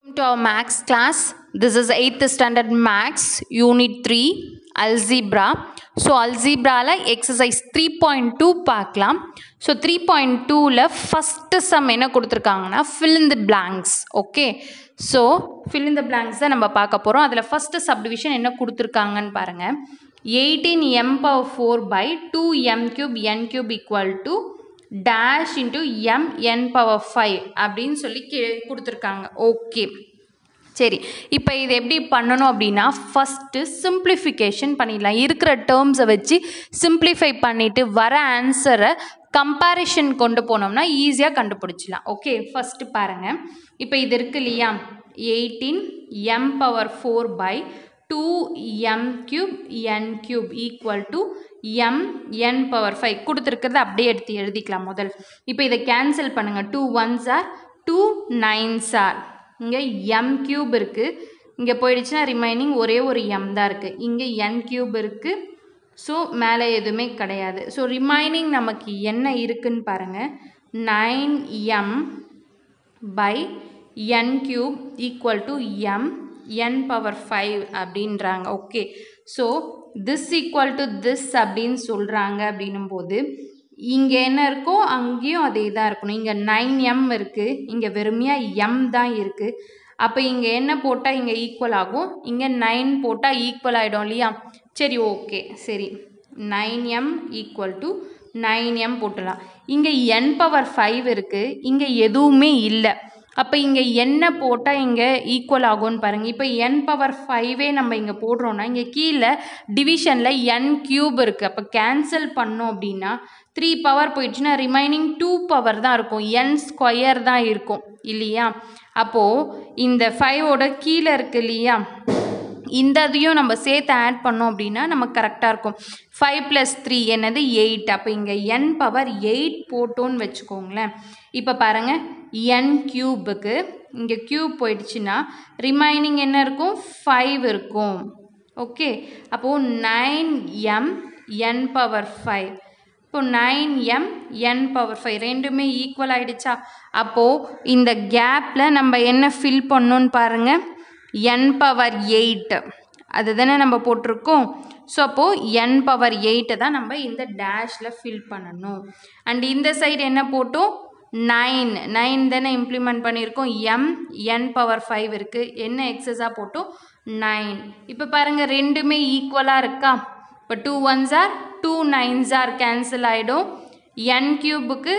to our max class. This is 8th standard max, unit 3, algebra. So அல்ஜிப்ராவில் exercise three point two பார்க்கலாம் so three point டூவில் first sum என்ன கொடுத்துருக்காங்கன்னா fill in the blanks okay so fill in the blanks தான் நம்ம பார்க்க போகிறோம் அதில் ஃபஸ்ட்டு சப்டிவிஷன் என்ன கொடுத்துருக்காங்கன்னு பாருங்கள் eighteen M power four by two M cube N cube equal to dash into M N power five அப்படின்னு சொல்லி கே கொடுத்துருக்காங்க ஓகே சரி இப்போ இது எப்படி பண்ணணும் அப்படின்னா ஃபஸ்ட்டு சிம்பிளிஃபிகேஷன் பண்ணிடலாம் இருக்கிற டேர்ம்ஸை வச்சு சிம்பிளிஃபை பண்ணிவிட்டு வர ஆன்சரை கம்பேரிஷன் கொண்டு போனோம்னா ஈஸியாக கண்டுபிடிச்சிடலாம் ஓகே ஃபஸ்ட்டு பாருங்கள் இப்போ இது இருக்கு இல்லையா eighteen M power four by two M cube N cube equal to M N power five கொடுத்துருக்கிறத அப்படியே எடுத்து எழுதிக்கலாம் முதல் இப்போ இதை கேன்சல் பண்ணுங்கள் two ones are two nines are இங்கே எம் கியூப் இருக்குது இங்கே போயிடுச்சுன்னா ரிமைனிங் ஒரே ஒரு எம் தான் இருக்குது இங்கே என் கியூப் இருக்குது ஸோ மேலே எதுவுமே கிடையாது ஸோ ரிமைனிங் நமக்கு என்ன இருக்குன்னு பாருங்கள் nine M by N cube equal to M N power five அப்படின்றாங்க okay so this equal to this அப்படின்னு சொல்கிறாங்க அப்படின்னும் போது இங்கே என்ன இருக்கோ அங்கேயும் அதே தான் இருக்கணும் இங்கே நைன் எம் இருக்குது இங்கே வெறுமையாக எம் தான் இருக்குது அப்போ இங்கே என்ன போட்டால் இங்கே ஈக்குவல் ஆகும் இங்கே நைன் போட்டால் ஈக்குவல் ஆகிடும் இல்லையா சரி ஓகே சரி nine M equal to nine M போட்டுடலாம் இங்கே என் பவர் ஃபைவ் இருக்குது இங்கே எதுவுமே இல்லை அப்போ இங்கே என்ன போட்டால் இங்கே ஈக்குவல் ஆகும்னு பாருங்கள் இப்போ என் பவர் ஃபைவே நம்ம இங்கே போடுறோன்னா இங்கே கீழே டிவிஷனில் என் கியூப் இருக்குது அப்போ கேன்சல் பண்ணோம் அப்படின்னா த்ரீ பவர் போயிடுச்சுன்னா ரிமைனிங் டூ பவர் தான் இருக்கும் என் ஸ்கொயர் தான் இருக்கும் இல்லையா அப்போது இந்த ஃபைவோட கீழே இருக்குது இல்லையா இந்த இதையும் நம்ம சேர்த்து ஆட் பண்ணோம் அப்படின்னா நமக்கு கரெக்டாக இருக்கும் ஃபைவ் ப்ளஸ் த்ரீ என்னது எயிட் அப்போ இங்கே என் பவர் எயிட் போட்டோன்னு வச்சுக்கோங்களேன் இப்போ பாருங்கள் என் கியூபுக்கு இங்கே கியூப் போயிடுச்சுன்னா ரிமைனிங் என்ன இருக்கும் ஃபைவ் இருக்கும் ஓகே அப்போது nine M N power five இப்போ nine M N power five ரெண்டுமே ஈக்குவல் ஆகிடுச்சா அப்போது இந்த கேப்பில் நம்ம என்ன ஃபில் பண்ணோன்னு பாருங்கள் என் பவர் எயிட்டு அது தானே நம்ம போட்டிருக்கோம் ஸோ அப்போது என் பவர் எயிட்டை தான் நம்ம இந்த டேஷில் ஃபில் பண்ணணும் அண்ட் இந்த சைடு என்ன போட்டோம் நைன் நைன் தானே இம்ப்ளிமெண்ட் பண்ணியிருக்கோம் எம் என் பவர் ஃபைவ் இருக்குது என்ன எக்ஸஸாக போட்டோம் நைன் இப்போ பாருங்கள் ரெண்டுமே ஈக்குவலாக இருக்கா இப்போ two ones are two nines are cancel ஆகிடும் என் கியூபுக்கு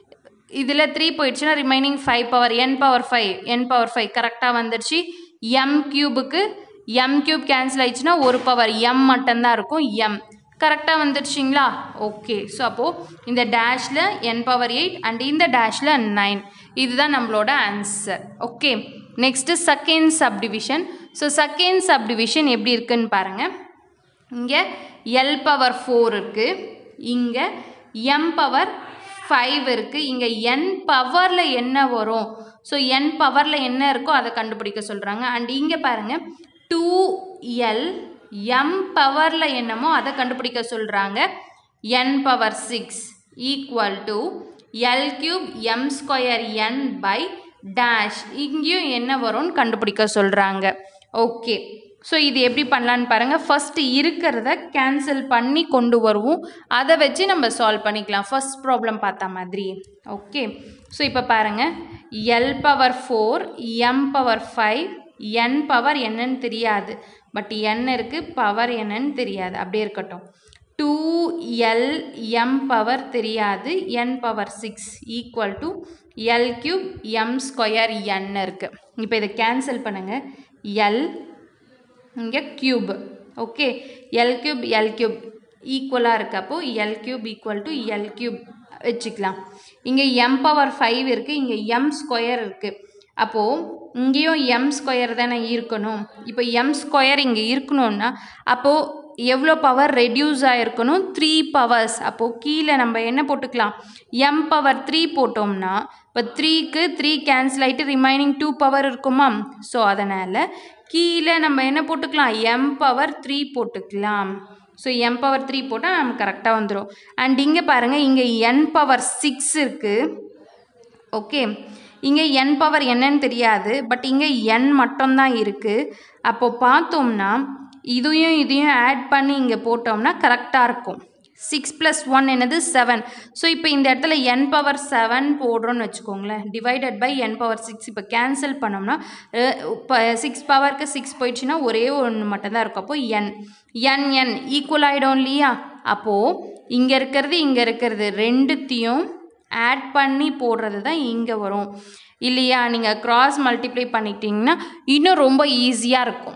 இதில் த்ரீ போயிடுச்சுன்னா remaining five power N power five N power five கரெக்டாக வந்துடுச்சு எம் கியூபுக்கு எம் கியூப் கேன்சல் ஆயிடுச்சுன்னா ஒரு பவர் எம் மட்டும்தான் இருக்கும் எம் கரெக்டாக வந்துடுச்சிங்களா ஓகே ஸோ அப்போது இந்த டேஷில் என் பவர் எயிட் அண்ட் இந்த டேஷில் நைன் இதுதான் நம்மளோட answer okay next second subdivision so second subdivision எப்படி இருக்குன்னு பாருங்கள் இங்கே எல் பவர் ஃபோர் இருக்குது இங்கே எம் பவர் ஃபைவ் இருக்குது இங்கே என் பவரில் என்ன வரும் ஸோ என் பவரில் என்ன இருக்கோ அதை கண்டுபிடிக்க சொல்கிறாங்க அண்ட் இங்கே பாருங்கள் டூ எல் எம் பவரில் என்னமோ அதை கண்டுபிடிக்க சொல்கிறாங்க N power six equal to L cube M square N by dash இங்கேயும் என்ன வரும்னு கண்டுபிடிக்க சொல்கிறாங்க ஓகே ஸோ இது எப்படி பண்ணலான்னு பாருங்கள் ஃபஸ்ட்டு இருக்கிறத கேன்சல் பண்ணி கொண்டு வருவோம் அதை வச்சு நம்ம சால்வ் பண்ணிக்கலாம் ஃபஸ்ட் ப்ராப்ளம் பார்த்த மாதிரி ஓகே ஸோ இப்போ பாருங்கள் L power four M power five N power என்னன்னு தெரியாது பட் என் இருக்குது பவர் என்னன்னு தெரியாது அப்படியே இருக்கட்டும் டூ எல் எம் பவர் தெரியாது N power six equal to L cube M square N இருக்குது இப்போ இதை கேன்சல் பண்ணுங்கள் எல் இங்கே cube okay L cube L cube ஈக்குவலாக இருக்கப்போ L cube equal to L cube வச்சுக்கலாம் இங்கே எம் பவர் ஃபைவ் இருக்குது இங்கே எம் ஸ்கொயர் இருக்குது அப்போது இங்கேயும் எம் ஸ்கொயர் தானே இருக்கணும் இப்போ எம் ஸ்கொயர் இங்கே இருக்கணும்னா அப்போது எவ்வளோ பவர் ரெடியூஸ் ஆகிருக்கணும் த்ரீ பவர்ஸ் அப்போது கீழே நம்ம என்ன போட்டுக்கலாம் எம் பவர் த்ரீ போட்டோம்னா இப்போ த்ரீக்கு த்ரீ கேன்சல் ஆகிட்டு ரிமைனிங் டூ பவர் இருக்குமா ஸோ அதனால் கீழே நம்ம என்ன போட்டுக்கலாம் எம் பவர் த்ரீ போட்டுக்கலாம் ஸோ எம் பவர் த்ரீ போட்டால் நமக்கு கரெக்டாக வந்துடும் அண்ட் இங்கே பாருங்கள் இங்கே என் பவர் சிக்ஸ் இருக்குது ஓகே இங்கே என் பவர் என்னன்னு தெரியாது பட் இங்கே என் மட்டும்தான் இருக்குது அப்போ பார்த்தோம்னா இதையும் இதையும் ஆட் பண்ணி இங்கே போட்டோம்னா கரெக்டாக இருக்கும் சிக்ஸ் ப்ளஸ் ஒன் என்னது செவன் ஸோ இப்போ இந்த இடத்துல என் பவர் செவன் போடுறோன்னு வச்சுக்கோங்களேன் divided by N power six இப்போ கேன்சல் பண்ணோம்னா இப்போ சிக்ஸ் பவருக்கு சிக்ஸ் போயிடுச்சுன்னா ஒரே ஒன்று மட்டும்தான் இருக்கும் அப்போ என் என் என் ஈக்குவல் ஆகிடும் இல்லையா அப்போது இங்கே இருக்கிறது இங்கே இருக்கிறது ரெண்டுத்தையும் ஆட் பண்ணி போடுறது தான் இங்கே வரும் இல்லையா நீங்கள் க்ராஸ் மல்டிப்ளை பண்ணிட்டீங்கன்னா இன்னும் ரொம்ப ஈஸியாக இருக்கும்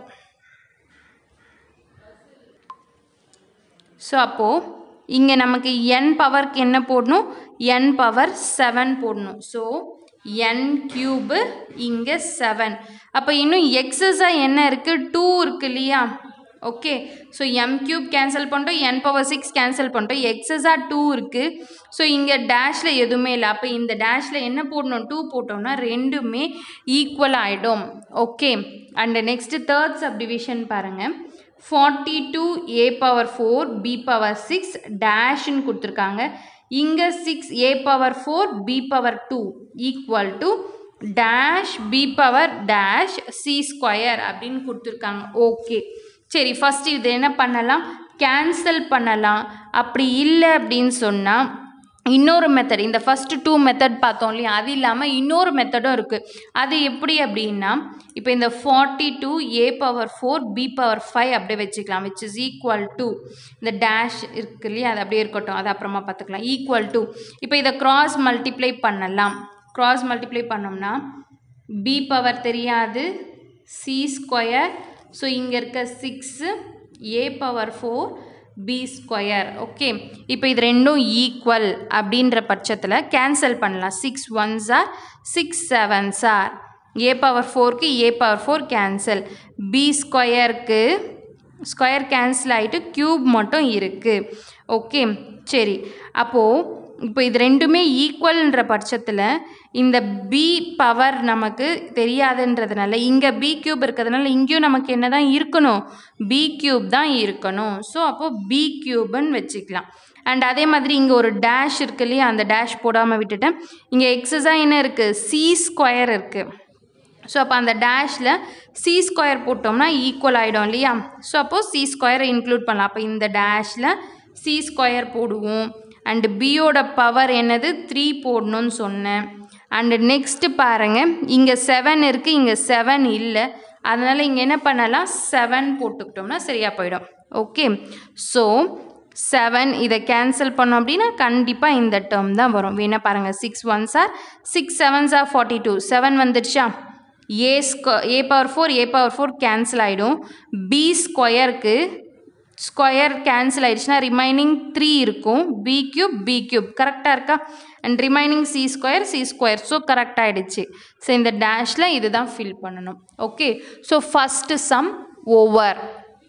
ஸோ அப்போது இங்கே நமக்கு என் பவருக்கு என்ன போடணும் என் பவர் செவன் போடணும் ஸோ என் க்யூபு இங்கே செவன் அப்போ இன்னும் எக்ஸஸாக என்ன இருக்குது டூ இருக்கு இல்லையா okay so M cube cancel பண்ணிட்டோம் என் பவர் சிக்ஸ் கேன்சல் பண்ணிட்டோம் எக்ஸஸாக டூ இருக்குது ஸோ இங்கே டேஷில் எதுவுமே இல்லை அப்போ இந்த டேஷில் என்ன போடணும் டூ போட்டோம்னா ரெண்டுமே ஈக்குவல் ஆகிடும் okay and next third subdivision பாருங்கள் forty two A power four B power six டேஷ்னு கொடுத்துருக்காங்க இங்கே six A power four B power two equal to dash B power dash C square அப்படின்னு கொடுத்துருக்காங்க ஓகே சரி ஃபஸ்ட்டு இது என்ன பண்ணலாம் கேன்சல் பண்ணலாம் அப்படி இல்லை அப்படின்னு சொன்னால் இன்னொரு மெத்தட் இந்த ஃபஸ்ட்டு டூ மெத்தட் பார்த்தோம் இல்லையா அது இல்லாமல் இன்னொரு மெத்தடும் இருக்குது அது எப்படி அப்படின்னா இப்போ இந்த forty two A power four B power five அப்படியே வச்சுக்கலாம் விச் இஸ் ஈக்குவல் டு இந்த டேஷ் இருக்கு இல்லையா அது அப்படியே இருக்கட்டும் அது அப்புறமா பார்த்துக்கலாம் ஈக்குவல் டு இப்போ இதை க்ராஸ் மல்டிப்ளை பண்ணலாம் க்ராஸ் மல்டிப்ளை பண்ணோம்னா பி பவர் தெரியாது சி ஸ்கொயர் ஸோ இங்கே இருக்க six A power four B square okay இப்போ இது ரெண்டும் ஈக்குவல் அப்படின்ற பட்சத்தில் கேன்சல் பண்ணலாம் six ones are six sevens are A power ஃபோருக்கு A power four cancel B ஸ்கொயருக்கு ஸ்கொயர் கேன்சல் ஆகிட்டு க்யூப் மட்டும் இருக்குது ஓகே சரி அப்போது இப்போ இது ரெண்டுமே ஈக்குவல்ன்ற பட்சத்தில் இந்த பி பவர் நமக்கு தெரியாதுன்றதுனால இங்கே பி கியூப் இருக்கிறதுனால இங்கேயும் நமக்கு என்ன தான் இருக்கணும் பி கியூப் தான் இருக்கணும் ஸோ அப்போது பி கியூப்னு வச்சுக்கலாம் அண்ட் அதே மாதிரி இங்கே ஒரு டேஷ் இருக்கு இல்லையா அந்த டேஷ் போடாமல் விட்டுட்டேன் இங்கே எக்ஸஸாக என்ன இருக்குது சி ஸ்கொயர் இருக்குது ஸோ அப்போ அந்த டேஷில் சி ஸ்கொயர் போட்டோம்னா ஈக்குவல் ஆகிடும் இல்லையா ஸோ அப்போது சி ஸ்கொயரை இன்க்ளூட் பண்ணலாம் அப்போ இந்த டேஷில் சி ஸ்கொயர் போடுவோம் அண்டு பியோட பவர் என்னது த்ரீ போடணும்னு சொன்னேன் அண்டு நெக்ஸ்ட்டு பாருங்கள் இங்கே செவன் இருக்குது இங்கே செவன் இல்லை அதனால் இங்கே என்ன பண்ணலாம் செவன் போட்டுக்கிட்டோம்னா சரியாக போயிடும் ஓகே ஸோ செவன் இதை கேன்சல் பண்ணோம் அப்படின்னா கண்டிப்பாக இந்த டேர்ம் தான் வரும் வேணா பாருங்கள் six ones are six sevens are forty two seven வந்துடுச்சா A square A power four A power four cancel ஆகிடும் பி ஸ்கொயருக்கு ஸ்கொயர் கேன்சல் ஆயிடுச்சுன்னா ரிமைனிங் த்ரீ இருக்கும் பி கியூப் பி கியூப் கரெக்டாக இருக்கா and remaining C square C square so correct ஆகிடுச்சு so இந்த டேஷில் இது தான் ஃபில் பண்ணணும் okay so first sum over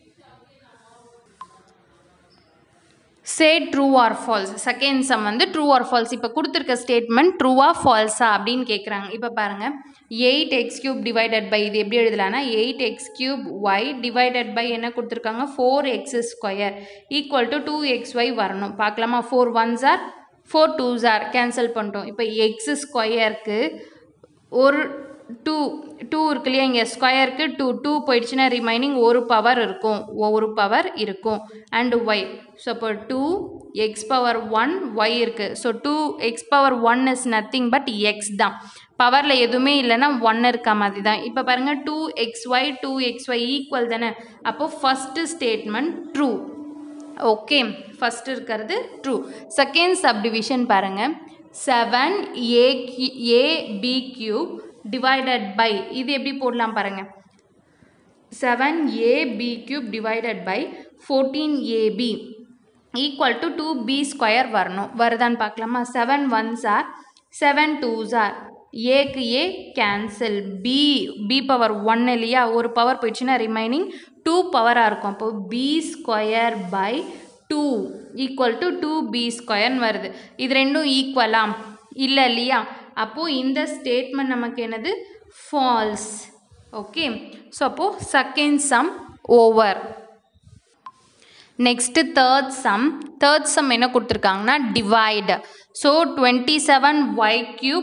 say true or false second sum வந்து ட்ரூ ஆர் ஃபால்ஸ் இப்போ கொடுத்துருக்க ஸ்டேட்மெண்ட் ட்ரூவா ஃபால்ஸா அப்படின்னு கேட்குறாங்க இப்போ பாருங்கள் eight x cube divided by இது எப்படி எழுதலாம்னா eight x cube y divided by என்ன கொடுத்துருக்காங்க four x square equal to two x y வரணும் பார்க்கலாமா four ones are four twos are cancel பண்ணிட்டோம் இப்போ எக்ஸ் ஸ்கொயருக்கு ஒரு டூ டூ இருக்கு இல்லையா இங்கே ஸ்கொயருக்கு டூ டூ போயிடுச்சுன்னா ரிமைனிங் ஒரு பவர் இருக்கும் ஒரு பவர் இருக்கும் அண்ட் ஒய் ஸோ அப்போ two x power one y இருக்குது so two x power one is nothing but x தான் பவரில் எதுவுமே இல்லைன்னா ஒன் இருக்க மாதிரி தான் இப்போ பாருங்கள் two x y two x y equal தானே அப்போது first statement true okay first இருக்கிறது ட்ரூ செகண்ட் சப்டிவிஷன் பாருங்கள் seven a a b cube divided by இது எப்படி போடலாம் பாருங்கள் seven a b cube divided by fourteen a b equal to two B square வரணும் வருதான்னு பார்க்கலாமா seven ones are seven twos are ஏக்கு a cancel b b power one இல்லையா ஒரு பவர் போயிடுச்சுன்னா ரிமைனிங் டூ பவராக இருக்கும் அப்போது b square by two equal to two b ஸ்கொயர்னு வருது இது ரெண்டும் ஈக்குவலாம் இல்லை இல்லையா அப்போது இந்த ஸ்டேட்மெண்ட் நமக்கு என்னது ஃபால்ஸ் ஓகே ஸோ அப்போது second sum over next third sum third sum என்ன கொடுத்துருக்காங்கன்னா divide so twenty seven y cube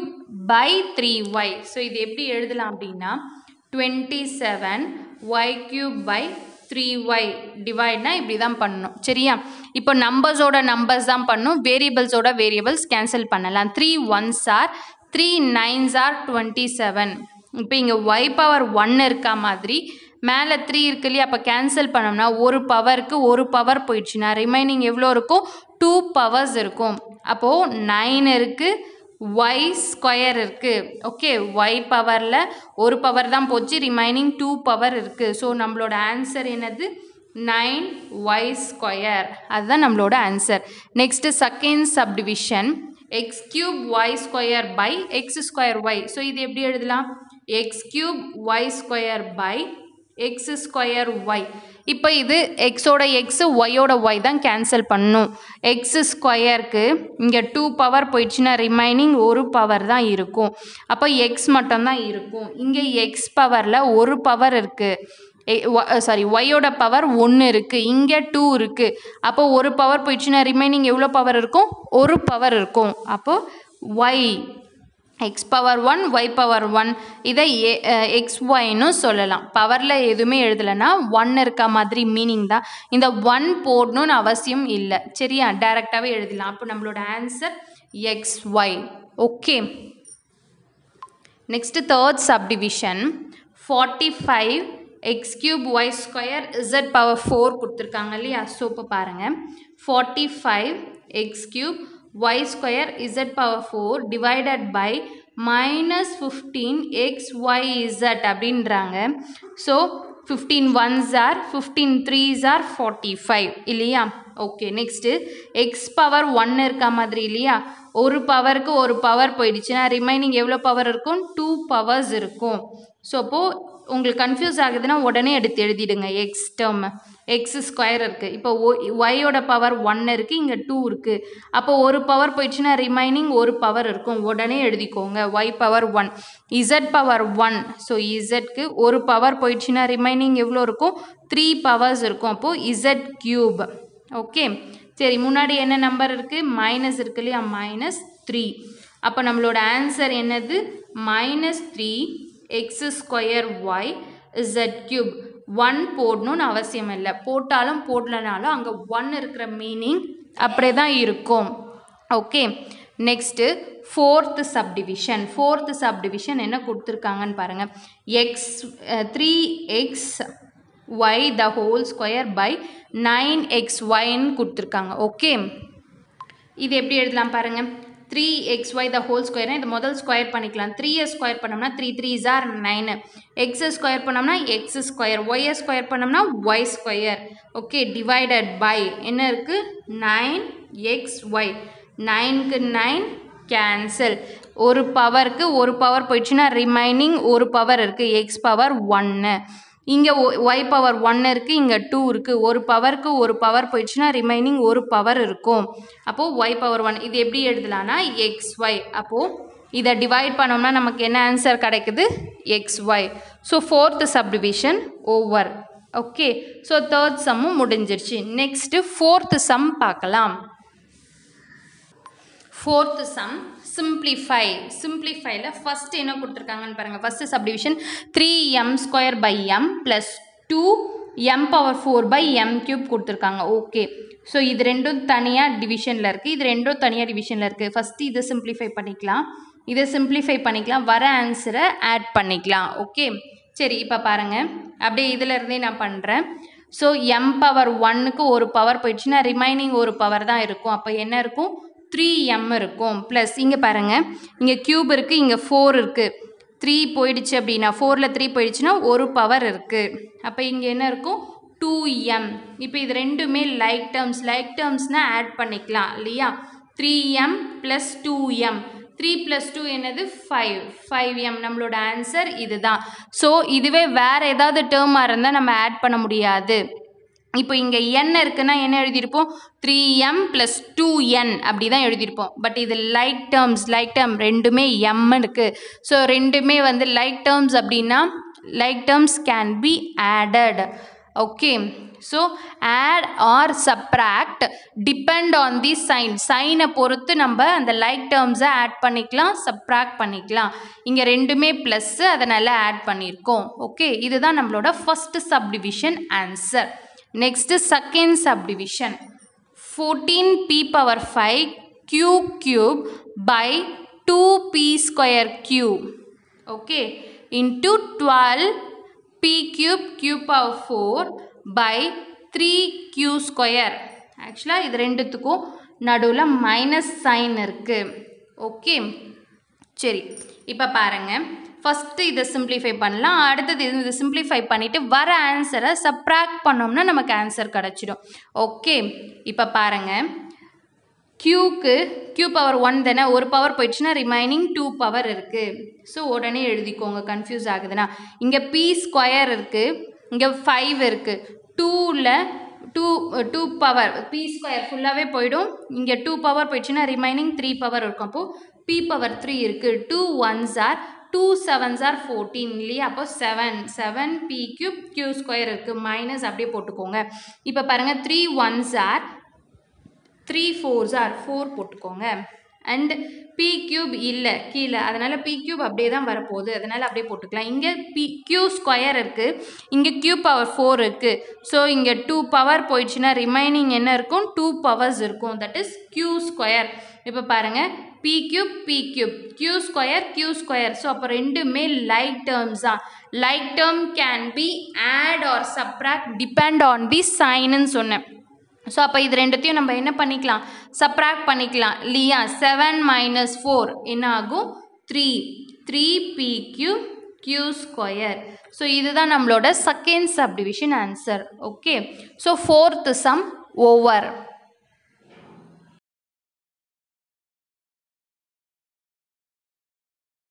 by three y so இது எப்படி எழுதலாம் அப்படின்னா twenty seven y cube by three y டிவைட்னா இப்படி தான் பண்ணணும் சரியா இப்போ நம்பர்ஸோட நம்பர்ஸ் தான் பண்ணணும் வேரியபிள்ஸோட வேரியபிள்ஸ் கேன்சல் பண்ணலாம் three ones are three nines are twenty seven இப்போ இங்கே ஒய் பவர் ஒன் இருக்கா மாதிரி மேலே த்ரீ இருக்கு இல்லையா அப்போ கேன்சல் பண்ணோம்னா ஒரு பவருக்கு ஒரு பவர் போயிடுச்சுன்னா ரிமைனிங் எவ்வளோ இருக்கும் டூ பவர்ஸ் இருக்கும் அப்போது நைன் இருக்குது ஒய் ஸ்கொயர் இருக்குது ஓகே ஒய் பவரில் ஒரு பவர் தான் போச்சு ரிமைனிங் டூ பவர் இருக்குது ஸோ நம்மளோட ஆன்சர் என்னது நைன் ஒய் ஸ்கொயர் அதுதான் நம்மளோட answer next second subdivision x cube y square by x square y so இது எப்படி எழுதலாம் x cube y square by x square y இப்போ இது எக்ஸோட எக்ஸு ஒய்யோட ஒய் தான் கேன்சல் பண்ணணும் எக்ஸ் ஸ்கொயருக்கு இங்கே டூ பவர் போயிடுச்சுன்னா ரிமைனிங் ஒரு பவர் தான் இருக்கும் அப்போ எக்ஸ் மட்டும்தான் இருக்கும் இங்கே எக்ஸ் பவரில் ஒரு பவர் இருக்குது சாரி ஒய்யோட பவர் ஒன்று இருக்குது இங்கே டூ இருக்குது அப்போ ஒரு பவர் போயிடுச்சுன்னா ரிமைனிங் எவ்வளோ பவர் இருக்கும் ஒரு பவர் இருக்கும் அப்போது y x power one y power one இதை ஏ எக்ஸ் ஒய்னு சொல்லலாம் பவரில் எதுவுமே எழுதலைன்னா ஒன் இருக்க மாதிரி மீனிங் தான் இந்த ஒன் போடணும்னு அவசியம் இல்லை சரியா டைரெக்டாகவே எழுதலாம் அப்போ நம்மளோட answer x y okay next third subdivision forty five x cube y square z power four கொடுத்துருக்காங்க இல்லையா ஸோ இப்போ பாருங்கள் forty five x cube y square z power 4 divided by minus 15 x y z அப்படின்றாங்க so fifteen ones are fifteen threes are forty five இல்லையா okay next x power one இருக்க மாதிரி இல்லையா ஒரு பவருக்கு ஒரு பவர் போயிடுச்சுன்னா ரிமைனிங் எவ்வளோ பவர் இருக்கும் டூ பவர்ஸ் இருக்கும் ஸோ அப்போது உங்களுக்கு கன்ஃபியூஸ் ஆகுதுன்னா உடனே எடுத்து எழுதிடுங்க எக்ஸ் டேர்ம் எக்ஸ் ஸ்கொயர் இருக்குது இப்போ ஒய்யோட பவர் ஒன் இருக்குது இங்கே டூ இருக்குது அப்போ ஒரு பவர் போயிடுச்சுன்னா ரிமைனிங் ஒரு பவர் இருக்கும் உடனே எழுதிக்கோங்க y power one z power one so இசட்க்கு ஒரு பவர் போயிடுச்சுன்னா ரிமைனிங் எவ்வளோ இருக்கும் த்ரீ பவர்ஸ் இருக்கும் அப்போது இசட் கியூப் ஓகே சரி முன்னாடி என்ன நம்பர் இருக்குது மைனஸ் இருக்கு இல்லையா மைனஸ் த்ரீ அப்போ நம்மளோட ஆன்சர் என்னது minus three x square y z cube one போடணும்னு அவசியம் இல்லை போட்டாலும் போடலனாலும் அங்கே ஒன் இருக்கிற மீனிங் அப்படியே தான் இருக்கும் okay next fourth subdivision fourth subdivision என்ன கொடுத்துருக்காங்கன்னு பாருங்கள் x three x y the whole square by nine x ஒய்ன்னு கொடுத்துருக்காங்க ஓகே இது எப்படி எழுதலாம் பாருங்கள் three x y the whole ஸ்கொயர்னா இது முதல் ஸ்கொயர் பண்ணிக்கலாம் த்ரீயை ஸ்கொயர் பண்ணோம்னா த்ரீ த்ரீ ஜார் நைனு எக்ஸை ஸ்கொயர் பண்ணோம்னா எக்ஸ் ஸ்கொயர் ஒய்யை ஸ்கொயர் பண்ணோம்னா y square okay divided by என்ன இருக்குது நைன் எக்ஸ் ஒய் நைனுக்கு நைன் கேன்சல் ஒரு பவருக்கு ஒரு பவர் போயிடுச்சுன்னா ரிமைனிங் ஒரு பவர் இருக்குது எக்ஸ் பவர் ஒன்று இங்கே ஒய் பவர் ஒன் இருக்குது இங்கே டூ இருக்குது ஒரு பவருக்கு ஒரு பவர் போயிடுச்சுன்னா ரிமைனிங் ஒரு பவர் இருக்கும் அப்போது ஒய் பவர் ஒன் இது எப்படி எழுதலாம்னா எக்ஸ் ஒய் அப்போது இதை டிவைட் பண்ணோம்னா நமக்கு என்ன ஆன்சர் கிடைக்குது x y so fourth subdivision over okay so third சம்மும் முடிஞ்சிருச்சு நெக்ஸ்ட்டு ஃபோர்த்து சம் பார்க்கலாம் ஃபோர்த்து சம் சிம்ப்ளிஃபை சிம்ப்ளிஃபைல ஃபஸ்ட் என்ன கொடுத்துருக்காங்கன்னு பாருங்கள் first subdivision three m square by m plus two m power four by m cube கொடுத்துருக்காங்க okay so இது ரெண்டும் தனியாக டிவிஷனில் இருக்குது இது ரெண்டும் தனியாக டிவிஷனில் இருக்குது ஃபஸ்ட்டு இதை சிம்ப்ளிஃபை பண்ணிக்கலாம் இதை சிம்ப்ளிஃபை பண்ணிக்கலாம் வர ஆன்சரை ஆட் பண்ணிக்கலாம் ஓகே சரி இப்போ பாருங்கள் அப்படியே இதில் இருந்தே நான் பண்ணுறேன் ஸோ எம் பவர் ஒன்னுக்கு ஒரு பவர் போயிடுச்சுன்னா ரிமைனிங் ஒரு பவர் தான் இருக்கும் அப்போ என்ன இருக்கும் த்ரீ எம் இருக்கும் ப்ளஸ் இங்கே பாருங்கள் இங்கே க்யூப் இருக்குது இங்கே ஃபோர் இருக்குது த்ரீ போயிடுச்சு அப்படின்னா ஃபோரில் த்ரீ போயிடுச்சுன்னா ஒரு பவர் இருக்குது அப்போ இங்கே என்ன இருக்கும் டூ எம் இப்போ இது ரெண்டுமே லைக் டேர்ம்ஸ் லைக் டேர்ம்ஸ்னால் ஆட் பண்ணிக்கலாம் இல்லையா three m plus two m three plus two என்னது ஃபைவ் ஃபைவ் எம் நம்மளோட ஆன்சர் இதுதான் ஸோ இதுவே வேறு ஏதாவது டேர்மாக இருந்தால் நம்ம ஆட் பண்ண முடியாது இப்போ இங்கே என் இருக்குன்னா என்ன எழுதியிருப்போம் three m plus two n அப்படி தான் எழுதியிருப்போம் பட் இது லைக் டேர்ம்ஸ் லைக் டேர்ம் ரெண்டுமே எம் இருக்குது ஸோ ரெண்டுமே வந்து லைக் டேர்ம்ஸ் அப்படின்னா like terms can be added okay so add or subtract depend on the sign சைனை பொறுத்து நம்ம அந்த லைக் டேர்ம்ஸை ஆட் பண்ணிக்கலாம் சப்ராக்ட் பண்ணிக்கலாம் இங்கே ரெண்டுமே ப்ளஸ்ஸு அதனால் ஆட் பண்ணியிருக்கோம் ஓகே இதுதான் நம்மளோட first subdivision answer next second subdivision fourteen p power five q cube by two B square q okay into twelve p cube q power 4 by 3q square ஆக்சுவலாக இது ரெண்டுத்துக்கும் நடுவில் மைனஸ் சைன் இருக்குது okay சரி இப்போ பாருங்கள் ஃபஸ்ட்டு இதை simplify பண்ணலாம் அடுத்தது இது இதை சிம்ப்ளிஃபை பண்ணிவிட்டு வர ஆன்சரை சப்ராக்ட் பண்ணோம்னா நமக்கு ஆன்சர் கிடச்சிடும் ஓகே இப்போ பாருங்கள் க்யூக்கு க்யூ பவர் ஒன் தானே ஒரு பவர் போயிடுச்சுன்னா ரிமைனிங் டூ பவர் இருக்குது ஸோ உடனே எழுதிக்கோங்க கன்ஃபியூஸ் ஆகுதுன்னா இங்கே பி ஸ்கொயர் இருக்குது இங்கே ஃபைவ் இருக்குது டூவில் two two power p square ஃபுல்லாகவே போயிடும் இங்கே டூ பவர் போயிடுச்சுன்னா ரிமைனிங் த்ரீ பவர் இருக்கும் அப்போது பி பவர் த்ரீ இருக்குது two ones are two sevens are fourteen இல்லையா அப்போ seven seven p cube q square இருக்குது மைனஸ் அப்படியே போட்டுக்கோங்க இப்போ பாருங்கள் three ones are three fours are four போட்டுக்கோங்க அண்ட் பி கியூப் இல்லை கீழே அதனால் பி கியூப் அப்படியே தான் வரப்போகுது அதனால் அப்படியே போட்டுக்கலாம் இங்கே பி கியூ ஸ்கொயர் இருக்குது இங்கே கியூ பவர் ஃபோர் இருக்குது ஸோ இங்கே டூ பவர் போயிடுச்சுன்னா ரிமைனிங் என்ன இருக்கும் டூ பவர்ஸ் இருக்கும் தட் இஸ் கியூ ஸ்கொயர் இப்போ பாருங்கள் p cube B cube q square q square so அப்போ ரெண்டுமே லைக் டேர்ம்ஸ் தான் like term can be add or subtract depend on the சைனுன்னு சொன்னேன் ஸோ அப்போ இது ரெண்டுத்தையும் நம்ம என்ன பண்ணிக்கலாம் சப்ராக்ட் பண்ணிக்கலாம் இல்லையா செவன் மைனஸ் ஃபோர் என்ன ஆகும் three three p q q square so இதுதான் நம்மளோட second subdivision answer okay so fourth sum over